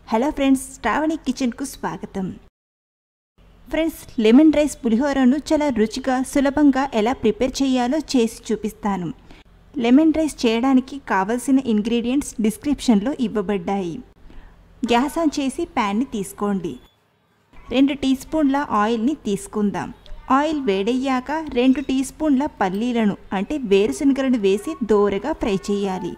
hello friends Shravani కిచెన్కు స్వాగతం friends lemon rice పులిహోరను చాలా రుచిగా సులభంగా ఎలా ప్రిపేర్ చేయాలో చేసి చూపిస్తాను లెమన్ రైస్ చేయడానికి కావలసిన ఇంగ్రీడియంట్స్ డిస్క్రిప్షన్లో ఇవ్వబడ్డాయి గ్యాస్ ఆన్ చేసి ప్యాన్ని తీసుకోండి రెండు టీ స్పూన్ల ఆయిల్ని తీసుకుందాం ఆయిల్ వేడయ్యాక రెండు టీ స్పూన్ల పల్లీలను అంటే వేరుశనగలను వేసి దోరగా ఫ్రై చేయాలి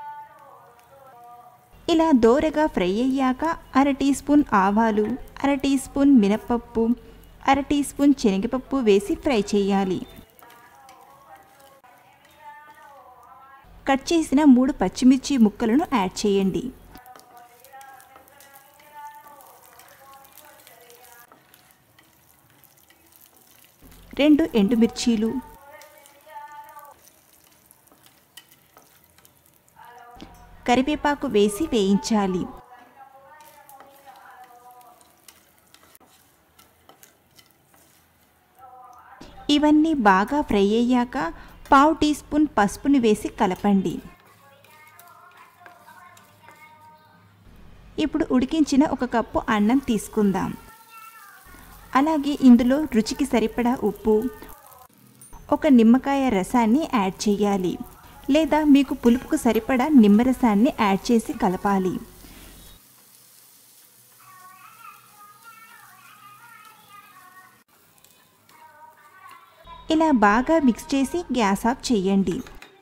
ఇలా దోరగా ఫ్రై అయ్యాక అర టీ స్పూన్ ఆవాలు అర టీ స్పూన్ మినపప్పు అర టీ స్పూన్ శనగపప్పు వేసి ఫ్రై చేయాలి కట్ చేసిన మూడు పచ్చిమిర్చి ముక్కలను యాడ్ చేయండి రెండు ఎండుమిర్చీలు కరివేపాకు వేసి వేయించాలి ఇవన్నీ బాగా ఫ్రై అయ్యాక పావు టీ స్పూన్ పసుపుని వేసి కలపండి ఇప్పుడు ఉడికించిన ఒక కప్పు అన్నం తీసుకుందాం అలాగే ఇందులో రుచికి సరిపడా ఉప్పు ఒక నిమ్మకాయ రసాన్ని యాడ్ చేయాలి లేదా మీకు పులుపుకు సరిపడా నిమ్మరసాన్ని యాడ్ చేసి కలపాలి ఇలా బాగా మిక్స్ చేసి గ్యాస్ ఆఫ్ చేయండి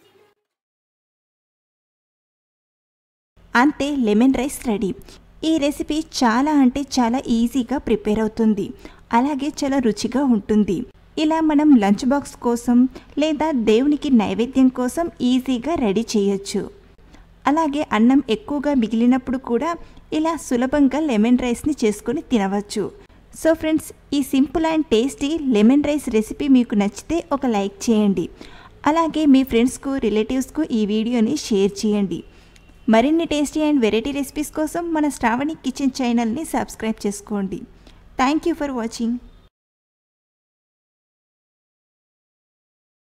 అంతే లెమన్ రైస్ రెడీ ఈ రెసిపీ చాలా అంటే చాలా ఈజీగా ప్రిపేర్ అవుతుంది అలాగే చాలా రుచిగా ఉంటుంది ఇలా మనం లంచ్ బాక్స్ కోసం లేదా దేవునికి నైవేద్యం కోసం ఈజీగా రెడీ చేయొచ్చు అలాగే అన్నం ఎక్కువగా మిగిలినప్పుడు కూడా ఇలా సులభంగా లెమన్ రైస్ని చేసుకొని తినవచ్చు సో ఫ్రెండ్స్ ఈ simple and tasty lemon rice recipe మీకు నచ్చితే ఒక లైక్ చేయండి అలాగే మీ ఫ్రెండ్స్కు రిలేటివ్స్కు ఈ వీడియోని షేర్ చేయండి మరిన్ని టేస్టీ అండ్ వెరైటీ రెసిపీస్ కోసం మన శ్రావణి కిచెన్ ఛానల్ని సబ్స్క్రైబ్ చేసుకోండి థ్యాంక్ యూ ఫర్ వాచింగ్